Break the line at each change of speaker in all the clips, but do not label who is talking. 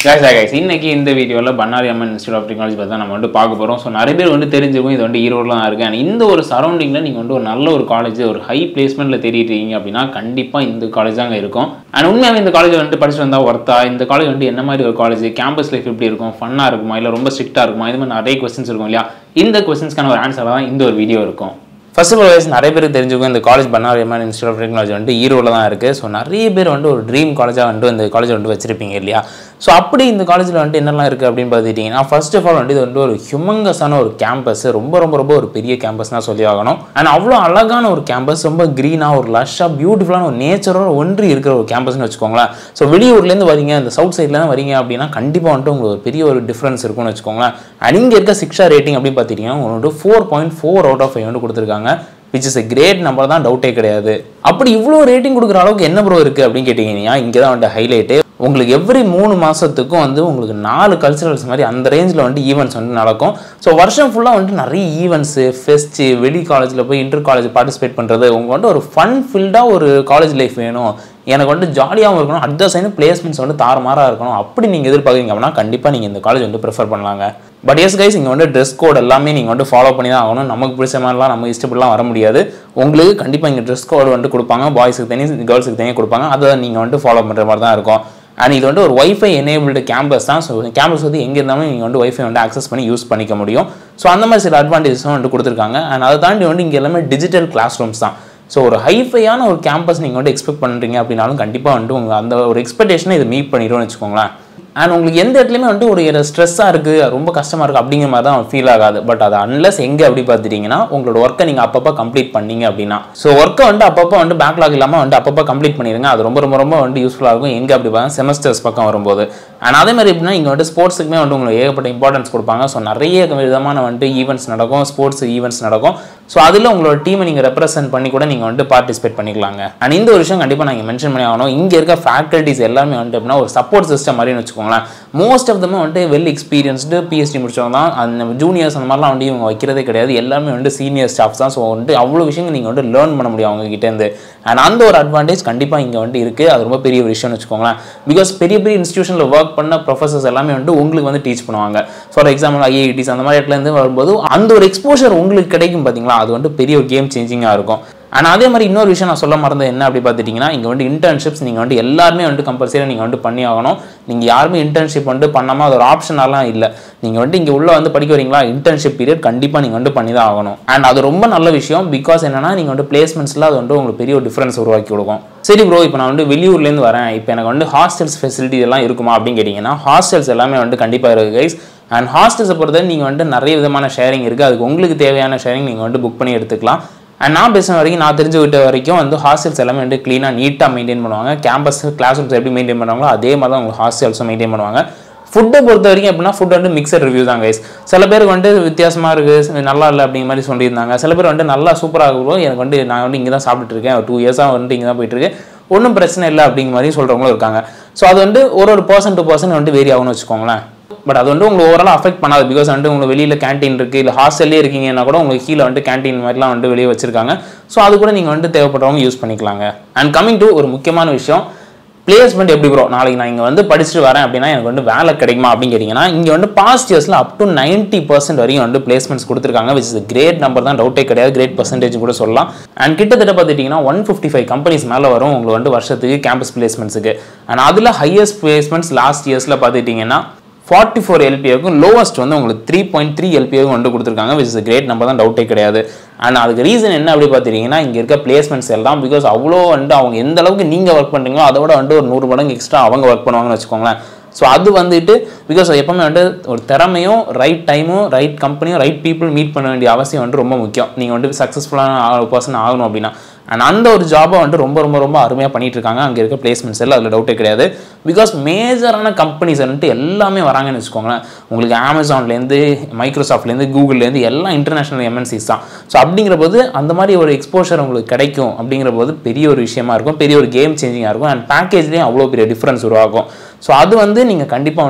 guys, hi guys. இன்னைக்கு இந்த வீடியோவில் Bannari Amman institute of technology பற்றி தான் நம்ம வந்து பார்க்க போகிறோம் ஸோ நிறைய பேர் வந்து தெரிஞ்சுக்கும் இது வந்து ஈரோடில் தான் இருக்குது அண்ட் இந்த ஒரு சரௌண்டிங்கில் நீங்கள் வந்து ஒரு நல்ல ஒரு காலேஜ் ஒரு ஹை பிளேஸ்மெண்ட்டில் தேடிட்டு இருக்கீங்க அப்படின்னா கண்டிப்பாக இந்த காலேஜ் தாங்க இருக்கும் அண்ட் உண்மையாகவே இந்த காலேஜ் வந்து படிச்சுட்டு வந்தால் ஒர்த்தா இந்த காலேஜ் வந்து என்ன மாதிரி ஒரு காலேஜ் கேம்பஸ் லைஃப் எப்படி இருக்கும் ஃபன்னாக இருக்குமா இல்லை ரொம்ப ஸ்ட்ரிக்டாக இருக்குமா இது மாதிரி நிறைய கொஸ்டின்ஸ் இருக்கும் இல்லையா இந்த கொஸ்டின்ஸ்க்கான ஒரு ஆன்சராக தான் இந்த ஒரு வீடியோ இருக்கும் ஃபர்ஸ்ட் ஆஃப் ஆல் நிறைய பேர் தெரிஞ்சுக்கும் இந்த college Bannari Amman institute of technology வந்துட்டு ஈரோடில் தான் இருக்குது ஸோ நிறைய பேர் வந்து ஒரு ட்ரீம் காலேஜாக வந்துட்டு இந்த காலேஜ் வந்து வச்சிருப்பீங்க இல்லையா ஸோ அப்படி இந்த காலேஜில் வந்துட்டு என்னெல்லாம் இருக்குது அப்படின்னு பார்த்துட்டிங்கன்னா ஃபர்ஸ்ட் ஆஃப் ஆல் வந்து இது வந்து ஒரு ஹியூமங்கஸான ஒரு கேம்பஸ் ரொம்ப ரொம்ப ரொம்ப ஒரு பெரிய கேம்பஸ் தான் சொல்லி ஆகணும் அண்ட் அவ்வளோ அழகான ஒரு கேம்பஸ் ரொம்ப க்ரீனாக ஒரு லஷ்ஷாக பியூட்டிஃபுல்லான ஒரு நேச்சரோட ஒன்றி இருக்கிற ஒரு கேம்பஸ்னு வச்சுக்கோங்களேன் ஸோ வெளியூர்லேருந்து வரீங்க இந்த சவுத் சைட்லேருந்து வரீங்க அப்படின்னா கண்டிப்பாக வந்துட்டு உங்களுக்கு ஒரு பெரிய ஒரு டிஃப்ரென்ஸ் இருக்கும்னு வச்சுக்கோங்களேன் அண்ட் இங்கே இருக்க சிக்ஷா ரேட்டிங் அப்படின்னு பார்த்துட்டிங்கன்னா உங்களுக்கு four point four out of five வந்து கொடுத்துருக்காங்க which is a great number தான் டவுட்டே கிடையாது அப்படி இவ்வளோ ரேட்டிங் கொடுக்குற அளவுக்கு என்ன ப்ரோ இருக்குது அப்படின்னு கேட்டிங்கன்னா இங்கே தான் வந்துட்டு ஹைலைட்டு உங்களுக்கு எவ்ரி மூணு மாதத்துக்கும் வந்து உங்களுக்கு நாலு கல்ச்சுரல்ஸ் மாதிரி அந்த ரேஞ்சில் வந்துட்டு ஈவெண்ட்ஸ் வந்து நடக்கும் ஸோ வருஷம் ஃபுல்லாக வந்துட்டு நிறைய ஈவெண்ட்ஸு ஃபெஸ்ட்டு வெளி காலேஜில் போய் இன்டர் காலேஜ் பார்ட்டிசிபேட் பண்ணுறது உங்களுக்கு வந்துட்டு ஒரு ஃபன் ஃபில்டாக ஒரு காலேஜ் லைஃப் வேணும் எனக்கு வந்துட்டு ஜாலியாகவும் இருக்கணும் அட் த சைன் பிளேஸ்மெண்ட்ஸ் வந்து தாறுமாறாக இருக்கணும் அப்படி நீங்கள் எதிர்பார்க்குறீங்க அப்படின்னா கண்டிப்பாக நீங்கள் இந்த காலேஜ் வந்து ப்ரிஃபர் பண்ணலாங்க பட் எஸ் கைஸ் இங்கே வந்து ட்ரெஸ் கோட் எல்லாமே நீங்கள் வந்து ஃபாலோ பண்ணி தான் ஆகணும் நமக்கு பிடிச்ச மாதிரிலாம் நம்ம இஷ்டப்படலாம் வர முடியாது உங்களுக்கு கண்டிப்பாக இங்கே ட்ரெஸ் கோட் வந்துட்டு கொடுப்பாங்க பாய்ஸுக்கு தனி கேர்ள்ஸுக்கு தனியாக கொடுப்பாங்க அதை நீங்கள் வந்துட்டு ஃபாலோ பண்ணுற மாதிரி தான் இருக்கும் அண்ட் இது வந்து ஒரு ஒய்ஃபை எனேபிள்டு கேம்பஸ் தான் ஸோ கேம்பஸ் வந்து எங்கே இருந்தாலும் நீங்கள் வந்து ஒய்ஃபை வந்து ஆக்சஸ் பண்ணி யூஸ் பண்ணிக்க முடியும் ஸோ அந்த மாதிரி சில அட்வான்டேஜஸும் வந்து கொடுத்துருக்காங்க அண்ட் அதை தாண்டி வந்து இங்கே எல்லாமே டிஜிட்டல் கிளாஸ் ரூம்ஸ் தான் ஸோ ஒரு ஹைஃபையான ஒரு கேம்பஸ் நீங்கள் வந்து எக்ஸ்பெக்ட் பண்ணுறீங்க அப்படின்னாலும் கண்டிப்பாக வந்துட்டு உங்கள் அந்த ஒரு எக்ஸ்பெக்டேஷனை இது மீட் பண்ணிடும்னு வச்சுக்கோங்களேன் அண்ட் உங்களுக்கு எந்த இடத்துலையுமே வந்துட்டு ஒரு ஸ்ட்ரெஸ்ஸாக இருக்குது ரொம்ப கஷ்டமாக இருக்குது அப்படிங்கிற மாதிரி தான் ஃபீல் ஆகாது பட் அது அன்லஸ் எங்கே அப்படி பார்த்துட்டிங்கன்னா உங்களோட ஒர்க்கை நீங்கள் அப்பப்போ கம்ப்ளீட் பண்ணீங்க அப்படின்னா ஸோ ஒர்க்கை வந்து அப்பப்போ வந்து பேக்லாக் இல்லாமல் வந்து அப்பப்போ கம்ப்ளீட் பண்ணிடுங்க அது ரொம்ப ரொம்ப ரொம்ப வந்து யூஸ்ஃபுல்லாக இருக்கும் எங்கே அப்படி பார்த்தா செமஸ்டர்ஸ் பக்கம் வரும்போது அண்ட் அதே மாதிரி எப்படின்னா இங்கே வந்து ஸ்போர்ட்ஸுக்குமே வந்து உங்களுக்கு ஏகப்பட்ட இம்பார்ட்டன்ஸ் கொடுப்பாங்க ஸோ நிறைய விதமான வந்துட்டு ஈவெண்ட்ஸ் நடக்கும் ஸ்போர்ட்ஸ் ஈவெண்ட்ஸ் நடக்கும் ஸோ அதில் உங்களோட டீமை நீங்கள் ரெப்ரசென்ட் பண்ணி கூட நீங்கள் வந்துட்டு பார்ட்டிசிபேட் பண்ணிக்கலாங்க அண்ட் இந்த ஒரு விஷயம் கண்டிப்பாக நான் மென்ஷன் பண்ணி ஆகணும் இங்கே இருக்க ஃபேக்கல்ட்டிஸ் எல்லாமே வந்துட்டு எப்படின்னா ஒரு சப்போர்ட் சிஸ்டம் மாதிரின்னு வச்சுக்கோங்களேன் மோஸ்ட் ஆஃப் தமே வந்துட்டு வெல் எக்ஸ்பீரியன்ஸ்டு பிஎஸ்டி முடிச்சவங்க தான் அந்த ஜூனியர்ஸ் அந்த மாதிரிலாம் வந்து இவங்க வைக்கிறதே கிடையாது எல்லாமே வந்து சீனியர் ஸ்டாஃப்ஸ் தான் ஸோ வந்துட்டு அவ்வளோ விஷயங்கள் நீங்கள் வந்து லேர்ன் பண்ண முடியும் அவங்க கிட்டேருந்து அண்ட் அந்த ஒரு அட்வான்டேஜ் கண்டிப்பாக இங்கே வந்து இருக்குது அது ரொம்ப பெரிய ஒரு விஷயம்னு வச்சுக்கோங்களேன் பிகாஸ் பெரிய பெரிய இன்ஸ்டியூஷனில் ஒர்க் பண்ண ப்ரொஃபசர்ஸ் எல்லாமே வந்து உங்களுக்கு வந்து டீச் பண்ணுவாங்க ஃபார் எக்ஸாம்பிள் ஐஐடிஸ் அந்த மாதிரி இடத்துலேருந்து வரும்போது அந்த ஒரு எக்ஸ்போஷர் உங்களுக்கு கிடைக்கும் பார்த்தீங்களா அது வந்து பெரிய ஒரு கேம் சேஞ்சிங்காக இருக்கும் அண்ட் அதே மாதிரி இன்னொரு விஷயம் நான் சொல்ல மறந்தது என்ன அப்படி பார்த்துட்டிங்கன்னா இங்கே வந்து இன்டர்ன்ஷிப்ஸ் நீங்கள் வந்து எல்லாருமே வந்து கம்பல்சரி நீங்கள் வந்து பண்ணி ஆகணும் நீங்கள் யாருமே இன்டர்ன்ஷிப் வந்து பண்ணாமல் அது ஒரு ஆப்ஷனெல்லாம் இல்லை நீங்கள் வந்து இங்கே உள்ளே வந்து படிக்க வரீங்களா இன்டர்ன்ஷிப் பீரியட் கண்டிப்பாக நீங்கள் வந்து பண்ணி தான் ஆகணும் அண்ட் அது ரொம்ப நல்ல விஷயம் பிகாஸ் என்னன்னா நீங்கள் வந்து பிளேஸ்மெண்ட்ஸில் அது வந்து உங்களுக்கு பெரிய ஒரு டிஃப்ரென்ஸ் உருவாக்கி கொடுக்கும் சரி ப்ரோ இப்போ நான் வந்து வெளியூர்லேருந்து வரேன் இப்போ எனக்கு வந்து ஹாஸ்டல்ஸ் ஃபெசிலிட்டி எல்லாம் இருக்குமா அப்படின்னு கேட்டிங்கன்னா ஹாஸ்டல்ஸ் எல்லாமே வந்து கண்டிப்பாக இருக்குது கைஸ் அண்ட் ஹாஸ்டல்ஸை பொறுத்தவரை நீங்கள் வந்து நிறைய விதமான ஷேரிங் இருக்குது அதுக்கு உங்களுக்கு தேவையான ஷேரிங் நீங்கள் வந்து புக் பண்ணி எடுத்துக்கலாம் அண்ட் நான் பேசுன வரைக்கும் நான் தெரிஞ்சு விட்ட வரைக்கும் வந்து ஹாஸ்டல்ஸ் எல்லாமே வந்து க்ளீனாக நீட்டாக மெயின்டைன் பண்ணுவாங்க கேம்பஸ் கிளாஸ் ரூம்ஸ் எப்படி மெயின்டைன் பண்ணுவாங்களோ அதே மாதிரி தான் உங்களுக்கு ஹாஸ்டல்ஸும் மெயின்டைன் பண்ணுவாங்க ஃபுட்டை பொறுத்த வரைக்கும் எப்படின்னா ஃபுட் வந்து மிக்சட் ரிவ்யூ தான் கைஸ் சில பேருக்கு வந்து வித்தியாசமாக இருக்குது நல்லா இல்லை அப்படிங்கிற மாதிரி சொல்லியிருந்தாங்க சில பேர் வந்து நல்லா சூப்பராக இருக்கும் எனக்கு வந்து நான் வந்து இங்கே தான் சாப்பிட்டுட்டு இருக்கேன் டூ இயர்ஸாக வந்து இங்கே தான் போயிட்டு இருக்கேன் ஒன்றும் பிரச்சனை இல்லை அப்படிங்கிற மாதிரி சொல்கிறவங்களும் இருக்காங்க ஸோ அது வந்து ஒரு ஒரு பர்சன் டு பர்சன் வந்து வேரி ஆகும்னு வச்சுக்கோங்களேன் பட் அது வந்து உங்களுக்கு ஓவரால் அஃபெக்ட் பண்ணாது பிகாஸ் வந்து உங்களுக்கு வெளியில் கேன்டீன் இருக்குது இல்லை ஹாஸ்டல்லே இருக்கீங்கன்னா கூட உங்களுக்கு கீழே வந்து கேன்டீன் மாதிரிலாம் வந்து வெளியே வச்சிருக்காங்க ஸோ அது கூட நீங்கள் வந்து தேவைப்படுறவங்க யூஸ் பண்ணிக்கலாங்க அண்ட் கமிங் டு ஒரு முக்கியமான விஷயம் பிளேஸ்மெண்ட் எப்படி ப்ரோ நாளைக்கு நான் இங்கே வந்து படிச்சுட்டு வரேன் அப்படின்னா எனக்கு வந்து வேலை கிடைக்குமா அப்படின்னு கேட்டிங்கன்னா இங்கே வந்து பாஸ்ட் இயர்ஸில் அப் டு நைன்ட்டி பர்சன்ட் வரைக்கும் வந்து பிளேஸ்மெண்ட்ஸ் கொடுத்துருக்காங்க விச் இஸ் கிரேட் நம்பர் தான் டவுட்டே கிடையாது கிரேட் பர்சன்டேஜ் கூட சொல்லலாம் அண்ட் கிட்டத்தட்ட பார்த்துட்டிங்கன்னா ஒன் ஃபிஃப்டி ஃபைவ் கம்பெனிஸ் மேலே வரும் உங்களுக்கு வந்து வருஷத்துக்கு கேம்பஸ் பிளேஸ்மெண்ட்ஸுக்கு அண்ட் அதில் ஹையஸ்ட் பிளேஸ்மெண்ட்ஸ் லாஸ்ட் இயர்ஸில் பார்த்துட்டிங்கன்னா ஃபார்ட்டி ஃபோர் எல்பிஏக்கும் லோவஸ்ட் வந்து உங்களுக்கு த்ரீ பாயிண்ட் த்ரீ எல்பிஏக்கும் வந்து கொடுத்துருக்காங்க விச் இஸ் கிரேட் நம்பர் தான் டவுட்டே கிடையாது அண்ட் அதுக்கு ரீசன் என்ன அப்படி பார்த்துட்டிங்கன்னா இங்கே இருக்க பிளேஸ்மெண்ட்ஸ் எல்லாம் பிகாஸ் அவ்வளோ வந்து அவங்க எந்த அளவுக்கு நீங்கள் ஒர்க் பண்ணுறீங்களோ அதோட வந்து ஒரு நூறு மடங்கு எக்ஸ்ட்ரா அவங்க ஒர்க் பண்ணுவாங்கன்னு வச்சுக்கோங்களேன் ஸோ அது வந்துட்டு பிகாஸ் எப்பவுமே வந்து ஒரு திறமையும் ரைட் டைமும் ரைட் கம்பெனியும் ரைட் பீப்புள் மீட் பண்ண வேண்டிய அவசியம் வந்து ரொம்ப முக்கியம் நீங்கள் வந்து சக்ஸஸ்ஃபுல்லான பர்சன் ஆகணும் அப்படின்னா அண்ட் அந்த ஒரு ஜாபை வந்து ரொம்ப ரொம்ப ரொம்ப அருமையாக பண்ணிட்டு இருக்காங்க அங்கே இருக்க பிளேஸ்மெண்ட்ஸ் எல்லாம் அதில் டவுட்டே கிடையாது பிகாஸ் மேஜரான கம்பெனிஸ் வந்துட்டு எல்லாமே வராங்கன்னு வச்சுக்கோங்களேன் உங்களுக்கு அமேசான்லேருந்து மைக்ரோசாஃப்ட்லேருந்து கூகுள்லேருந்து எல்லாம் இன்டர்நேஷனல் எம்என்சிஸ் தான் ஸோ அப்படிங்கிற போது அந்த மாதிரி ஒரு எக்ஸ்போஷர் உங்களுக்கு கிடைக்கும் அப்படிங்கிற போது பெரிய ஒரு விஷயமா இருக்கும் பெரிய ஒரு கேம் சேஞ்சிங்காக இருக்கும் அண்ட் பேக்கேஜ்லேயும் அவ்வளோ பெரிய டிஃப்ரென்ஸ் உருவாகும் ஸோ அது வந்து நீங்கள் கண்டிப்பாக வந்துட்டு ஒரு பெரிய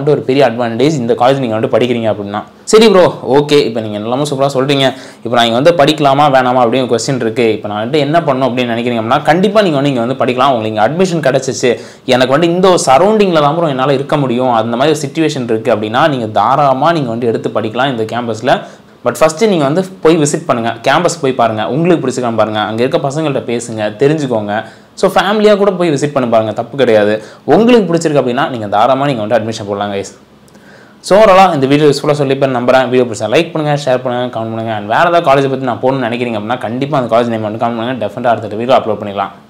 பெரிய அட்வான்டேஜ் இந்த காலேஜ் நீங்கள் வந்து படிக்கிறீங்க அப்படின்னா சரி ப்ரோ ஓகே இப்போ நீங்கள் எல்லாமே சூப்பராக சொல்கிறீங்க இப்போ நான் இங்கே வந்து படிக்கலாமா வேணாமா அப்படின்னு கொஸ்டின் இருக்குது இப்போ நான் வந்து என்ன பண்ணணும் அப்படின்னு நினைக்கிறீங்க அப்படின்னா கண்டிப்பாக நீங்கள் வந்து இங்கே வந்து படிக்கலாம் உங்களுக்கு இங்கே அட்மிஷன் கிடச்சிச்சு எனக்கு வந்து இந்த ஒரு சரௌண்டிங்கில் தான் ப்ரோ என்னால் இருக்க முடியும் அந்த மாதிரி சுச்சுவேஷன் இருக்குது அப்படின்னா நீங்கள் தாராளமாக நீங்கள் வந்து எடுத்து படிக்கலாம் இந்த கேம்பஸில் பட் ஃபஸ்ட்டு நீங்கள் வந்து போய் விசிட் பண்ணுங்கள் கேம்பஸ் போய் பாருங்கள் உங்களுக்கு பிடிச்சிக்கலாம் பாருங்கள் அங்கே இருக்க பசங்கள்ட்ட பேசுங்க தெரிஞ்சுக்கோங்க ஸோ ஃபேமிலியாக கூட போய் விசிட் பண்ணி பாருங்கள் தப்பு கிடையாது உங்களுக்கு பிடிச்சிருக்கு அப்படின்னா நீங்கள் தாராளமாக நீங்கள் வந்து அட்மிஷன் போடலாம் கைஸ் ஸோ ஓவராலாக இந்த வீடியோ யூஸ்ஃபுல்லாக சொல்லிப்பேன் நம்புறேன் வீடியோ பிடிச்சா லைக் பண்ணுங்கள் ஷேர் பண்ணுங்கள் கமெண்ட் பண்ணுங்கள் அண்ட் வேறு ஏதாவது காலேஜை பற்றி நான் போகணும்னு நினைக்கிறீங்க அப்படின்னா கண்டிப்பாக அந்த காலேஜ் நேம் வந்து கமெண்ட் பண்ணுங்கள் டெஃபினட்டாக அடுத்த வீடியோ அப்லோட் பண்ணிக்கலாம்